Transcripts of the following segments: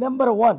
Number one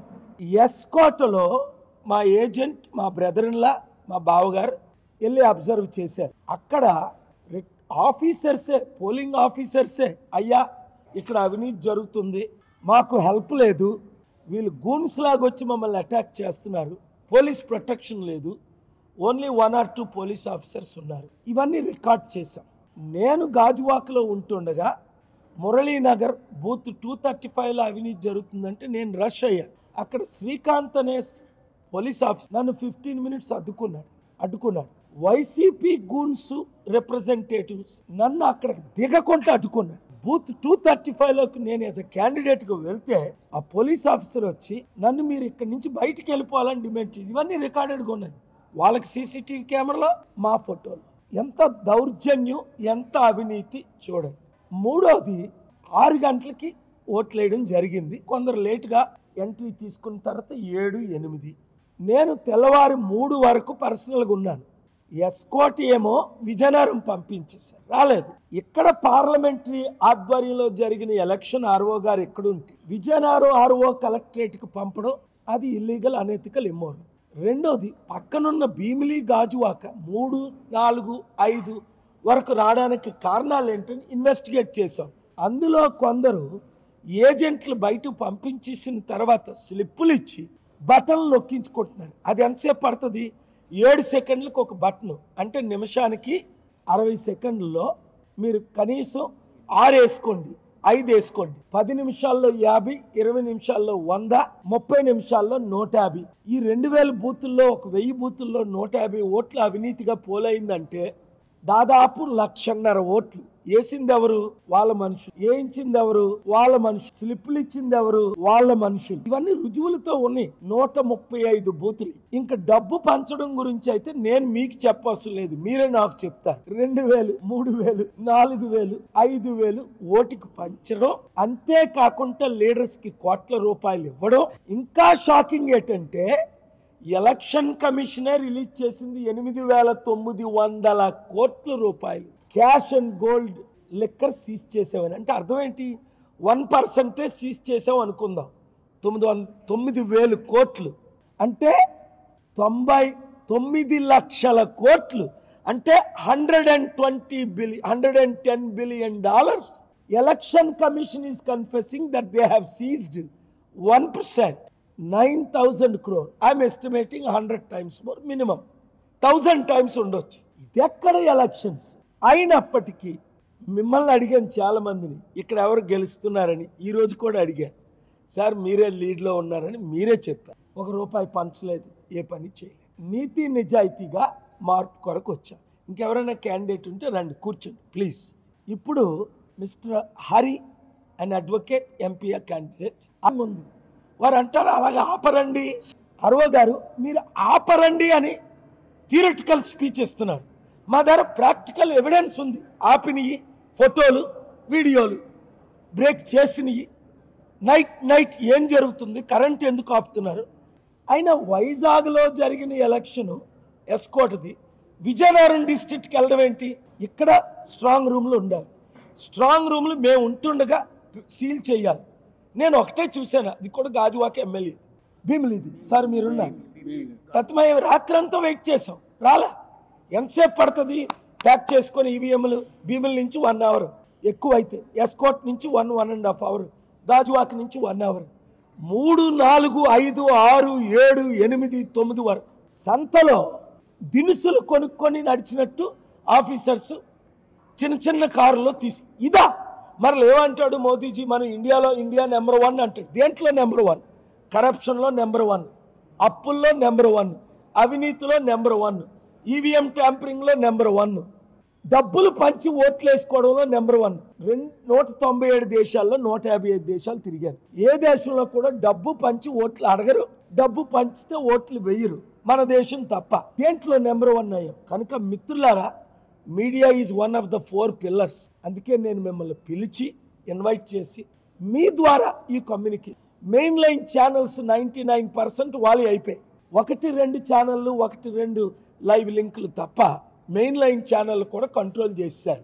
ఎస్కోటలో మా agent మా brother in-law మా బావగారు వెళ్ళి అబ్జర్వ్ చేశారు అక్కడ రి- ఆఫీసర్సే పోలింగ్ ఆఫీసర్సే అయ్యా ఇక్కడ అవినీతి జరుగుతుంది మాకు హెల్ప్ లేదు వీళ్ళు గూన్స్ లాగా వచ్చి మమ్మల్ని అటాక్ చేస్తున్నారు పోలీస్ ప్రొటెక్షన్ లేదు only one or two police officers ఉన్నారు ఇవన్నీ రికార్డ్ చేశాం నేను గాజువాకలో ఉంటుండగా మురళీనగర్ బూత్ టూ థర్టీ ఫైవ్లో అవినీతి జరుగుతుందంటే నేను రష్ అయ్యాను అక్కడ శ్రీకాంత్ అనే పోలీస్ ఆఫీసర్ నన్ను ఫిఫ్టీన్ మినిట్స్ అడ్డుకున్నాడు అడ్డుకున్నాడు వైసీపీ గూన్స్ రిప్రజెంటేటివ్స్ నన్ను అక్కడ దిగకుండా అడ్డుకున్నాడు బూత్ టూ థర్టీ ఫైవ్లోకి నేను యాజ్ అ క్యాండిడేట్గా వెళ్తే ఆ పోలీస్ ఆఫీసర్ వచ్చి నన్ను మీరు ఇక్కడి నుంచి బయటికి వెళ్ళిపోవాలని డిమాండ్ చేసి ఇవన్నీ రికార్డెడ్గా ఉన్నాయి వాళ్ళకి సీసీటీవీ కెమెరాలో మా ఫోటోలు ఎంత దౌర్జన్యం ఎంత అవినీతి చూడండి మూడోది ఆరు గంటలకి ఓట్లు వేయడం జరిగింది కొందరు లేటుగా ఎంట్రీ తీసుకున్న తర్వాత ఏడు ఎనిమిది నేను తెల్లవారి మూడు వరకు పర్సనల్గా ఉన్నాను ఎస్కోట్ ఏమో విజయనగరం పంపించేశారు రాలేదు ఇక్కడ పార్లమెంటరీ ఆధ్వర్యంలో జరిగిన ఎలక్షన్ ఆర్ఓ గారు ఎక్కడుంటే విజయనగరం ఆర్ఓ కలెక్టరేట్కి పంపడం అది ఇల్లీగల్ అనెతికల్ ఇమ్మోరల్ రెండోది పక్కనున్న భీమిలి గాజువాక మూడు నాలుగు ఐదు వరకు రావడానికి కారణాలు ఏంటని ఇన్వెస్టిగేట్ చేశాం అందులో కొందరు ఏజెంట్లు బయట పంపించేసిన తర్వాత స్లిప్పులు ఇచ్చి బటన్లు నొక్కించుకుంటున్నారు అది ఎంతసేపు పడుతుంది ఏడు సెకండ్లకు ఒక బటన్ అంటే నిమిషానికి అరవై సెకండ్లలో మీరు కనీసం ఆరు వేసుకోండి ఐదు వేసుకోండి పది నిమిషాల్లో యాభై ఇరవై నిమిషాల్లో వంద ముప్పై నిమిషాల్లో నూట యాభై ఈ రెండు వేల బూతుల్లో ఒక వెయ్యి బూతుల్లో నూట యాభై ఓట్లు అవినీతిగా పోలైందంటే దాదాపు లక్షన్నర ఓట్లు వేసింది ఎవరు వాళ్ళ మనుషులు వేయించింది ఎవరు వాళ్ళ మనుషులు స్లిప్లు ఇచ్చింది ఎవరు వాళ్ళ మనుషులు ఇవన్నీ రుజువులతో ఉన్నాయి నూట ముప్పై ఐదు బూతులు ఇంకా డబ్బు పంచడం గురించి అయితే నేను మీకు చెప్పవలసిన లేదు మీరే నాకు చెప్తారు రెండు వేలు మూడు వేలు నాలుగు వేలు ఐదు వేలు ఓటుకు పంచడం అంతేకాకుండా లీడర్స్ కి కోట్ల రూపాయలు ఇవ్వడం ఇంకా షాకింగ్ ఏంటంటే ఎలక్షన్ కమిషనే రిలీజ్ చేసింది ఎనిమిది వేల తొమ్మిది వందల కోట్ల రూపాయలు cash and gold liquor seize చేసామని అంటే అర్థం ఏంటి వన్ పర్సెంటే సీజ్ చేసాం అనుకుందాం తొమ్మిది వంద తొమ్మిది వేలు కోట్లు అంటే తొంభై తొమ్మిది లక్షల కోట్లు అంటే hundred and twenty billion hundred and ten billion dollars election commission is confessing that they have seized one percent nine thousand crore I'm estimating hundred times more minimum thousand times ఉండొచ్చు ఇది ఎక్కడ ఎలక్షన్స్ అయినప్పటికీ మిమ్మల్ని అడిగాను చాలా మందిని ఇక్కడ ఎవరు గెలుస్తున్నారని ఈ రోజు కూడా అడిగాను సార్ మీరే లీడ్లో ఉన్నారని మీరే చెప్పారు ఒక రూపాయి పంచలేదు ఏ పని చేయలేదు నీతి నిజాయితీగా మార్పు కొరకు వచ్చాం ఇంకెవరైనా క్యాండిడేట్ ఉంటే రండి కూర్చోండి ప్లీజ్ ఇప్పుడు mister Hari and advocate MP candidate ఉంది వారు అంటారు అలాగే ఆపరండి అరవ గారు మీరు ఆపరండి అని థియరటికల్ స్పీచ్ ఇస్తున్నారు మా దగ్గర ప్రాక్టికల్ ఎవిడెన్స్ ఉంది ఆపినవి ఫోటోలు వీడియోలు బ్రేక్ చేసినవి నైట్ నైట్ ఏం జరుగుతుంది కరెంట్ ఎందుకు ఆపుతున్నారు అయినా వైజాగ్లో జరిగిన ఎలక్షన్ ఎస్కోట్ది విజయనగరం డిస్ట్రిక్ట్కి వెళ్ళడం ఏంటి ఇక్కడ స్ట్రాంగ్ రూమ్లు ఉండాలి స్ట్రాంగ్ రూమ్లు మేము ఉంటుండగా సీల్ చేయాలి నేను ఒకటే చూశాను అది కూడా గాజువాక ఎమ్మెల్యే భీమిలిది సార్ మీరున్నారు తత్మయం రాత్రంతా వెయిట్ చేసాం రాలా ఎంతసేపు పడుతుంది ప్యాక్ చేసుకొని ఈవీఎంలు భీముల నుంచి వన్ అవర్ ఎక్కువైతే ఎస్కోట్ నుంచి one one and half hour Gajuwaka నుంచి వన్ అవర్ మూడు నాలుగు ఐదు ఆరు ఏడు ఎనిమిది తొమ్మిది వరకు సంతలో దినుసులు కొనుక్కొని నడిచినట్టు ఆఫీసర్స్ చిన్న చిన్న కారులో తీసి ఇదా మరి ఏమంటాడు మోదీజీ మనం ఇండియాలో ఇండియా నెంబర్ వన్ అంటాడు దేంట్లో నెంబర్ వన్ కరప్షన్లో నెంబర్ వన్ అప్పుల్లో నెంబర్ వన్ అవినీతిలో నెంబర్ వన్ ఈవీఎం ట్యాంపరింగ్లో నెంబర్ వన్ డబ్బులు పంచి ఓట్లు వేసుకోవడంలో నెంబర్ వన్ రెండు నూట తొంభై ఏడు దేశాల్లో నూట యాభై ఐదు దేశాలు తిరిగారు ఏ దేశంలో కూడా డబ్బు పంచి ఓట్లు అడగరు డబ్బు పంచితే ఓట్లు వేయరు మన దేశం తప్ప దేంట్లో నెంబర్ వన్ అయ్యాం కనుక మిత్రులారా media is one of the four pillars అందుకే నేను మిమ్మల్ని పిలిచి ఇన్వైట్ చేసి మీ ద్వారా ఈ communicate main line channels ninety nine percent వాళ్ళు అయిపోయాయి ఒకటి రెండు ఛానళ్ళు ఒకటి రెండు లైవ్ లింకులు తప్ప మెయిన్ లైన్ ఛానల్ కూడా కంట్రోల్ చేశారు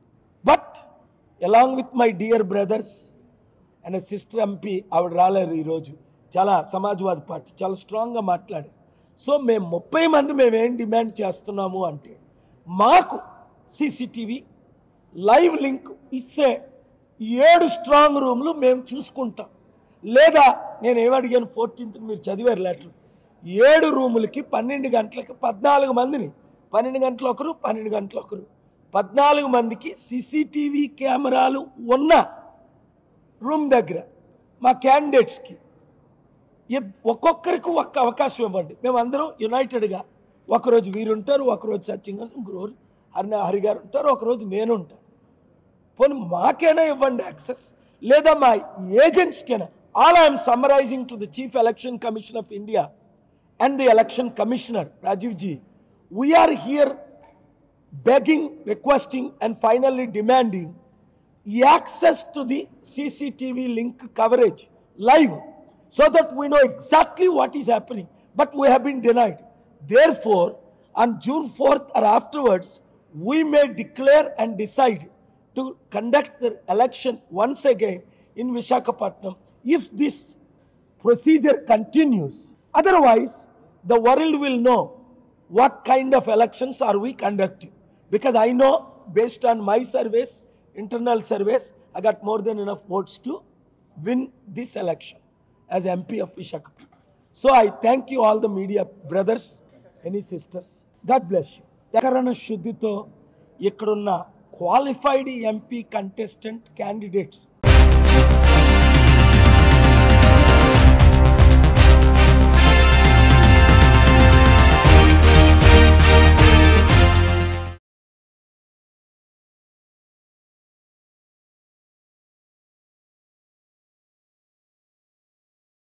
but along with my dear brothers and sister MP ఆవిడ రాలేరు ఈరోజు చాలా సమాజ్వాదీ పార్టీ చాలా స్ట్రాంగ్గా మాట్లాడారు సో మేము ముప్పై మంది మేము ఏం డిమాండ్ చేస్తున్నాము అంటే మాకు సీసీటీవీ లైవ్ లింక్ ఇస్తే ఏడు స్ట్రాంగ్ రూమ్లు మేము చూసుకుంటాం లేదా నేను ఏమడిగాను ఫోర్టీన్త్ మీరు చదివారు లెటర్ ఏడు రూములకి పన్నెండు గంటలకి పద్నాలుగు మందిని పన్నెండు గంటల ఒకరు పన్నెండు గంటల ఒకరు పద్నాలుగు మందికి సీసీటీవీ కెమెరాలు ఉన్న రూమ్ దగ్గర మా క్యాండిడేట్స్కి ఇద్- ఒక్కొక్కరికి ఒక్క అవకాశం ఇవ్వండి మేమందరం యునైటెడ్గా ఒకరోజు వీరు ఉంటారు ఒకరోజు సత్యం గారు ఇంకొకరోజు హరి హరి గారు ఉంటారు ఒకరోజు నేను ఉంటాను పోనీ మాకైనా ఇవ్వండి యాక్సెస్ లేదా మా ఏజెంట్స్కైనా all I'm summarising to the chief election commission of India and the election commissioner Rajiv ji we're here begging, requesting, and finally demanding access to the CCTV link coverage live so that we know exactly what is happening. But we have been denied. Therefore, on June 4th or afterwards, we may declare and decide to conduct the election once again in Vishakhapatnam if this procedure continues. Otherwise, the world will know what kind of elections are we conducting. Because I know, based on my surveys, internal surveys, I got more than enough votes to win this election as MP of Vishakhapatnam. So I thank you all the media brothers, any sisters. God bless you. త్యాకరణ శుద్ధితో ఇక్కడున్న qualified MP contestant candidates